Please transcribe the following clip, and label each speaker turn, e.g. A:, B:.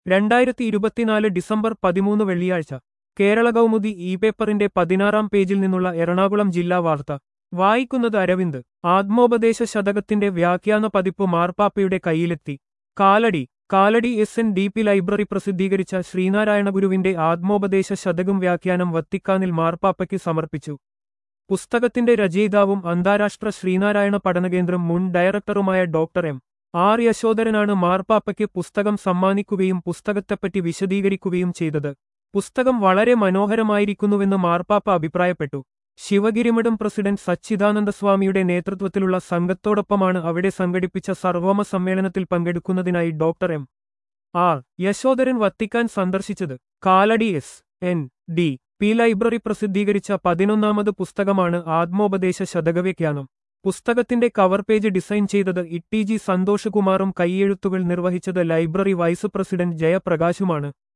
A: രണ്ടായിരത്തി ഇരുപത്തിനാല് ഡിസംബർ പതിമൂന്ന് വെള്ളിയാഴ്ച കേരള കൗമുദി ഇ പേപ്പറിന്റെ പതിനാറാം പേജിൽ നിന്നുള്ള എറണാകുളം ജില്ലാ വാർത്ത വായിക്കുന്നത് അരവിന്ദ് ആത്മോപദേശ ശതകത്തിന്റെ വ്യാഖ്യാന പതിപ്പ് മാർപ്പാപ്പയുടെ കയ്യിലെത്തി Kalady Kalady S N D P library പ്രസിദ്ധീകരിച്ച ശ്രീനാരായണ ഗുരുവിന്റെ ആത്മോപദേശ ശതകം വ്യാഖ്യാനം വത്തിക്കാനിൽ മാർപ്പാപ്പയ്ക്ക് സമർപ്പിച്ചു പുസ്തകത്തിന്റെ രചയിതാവും അന്താരാഷ്ട്ര ശ്രീനാരായണ പഠനകേന്ദ്രം മുൻ ഡയറക്ടറുമായ ഡോക്ടർ എം ആർ യശോധരനാണ് മാർപ്പാപ്പയ്ക്ക് പുസ്തകം സമ്മാനിക്കുകയും പുസ്തകത്തെപ്പറ്റി വിശദീകരിക്കുകയും ചെയ്തത് പുസ്തകം വളരെ മനോഹരമായിരിക്കുന്നുവെന്ന് മാർപ്പാപ്പ അഭിപ്രായപ്പെട്ടു ശിവഗിരിമഠം പ്രസിഡന്റ് സച്ചിദാനന്ദ സ്വാമിയുടെ നേതൃത്വത്തിലുള്ള സംഘത്തോടൊപ്പമാണ് അവിടെ സംഘടിപ്പിച്ച സർവോമ സമ്മേളനത്തിൽ പങ്കെടുക്കുന്നതിനായി doctor M R Yasodharan Vatican സന്ദർശിച്ചത് Kalady S N D P library പ്രസിദ്ധീകരിച്ച പതിനൊന്നാമത് പുസ്തകമാണ് ആത്മോപദേശ ശതകവ്യാഖ്യാനം പുസ്തകത്തിന്റെ കവർ പേജ് ഡിസൈൻ ചെയ്തത് ഇട്ടി ജി സന്തോഷകുമാറും കൈയെഴുത്തുകൾ നിർവഹിച്ചത് ലൈബ്രറി വൈസ് പ്രസിഡന്റ് ജയപ്രകാശുമാണ്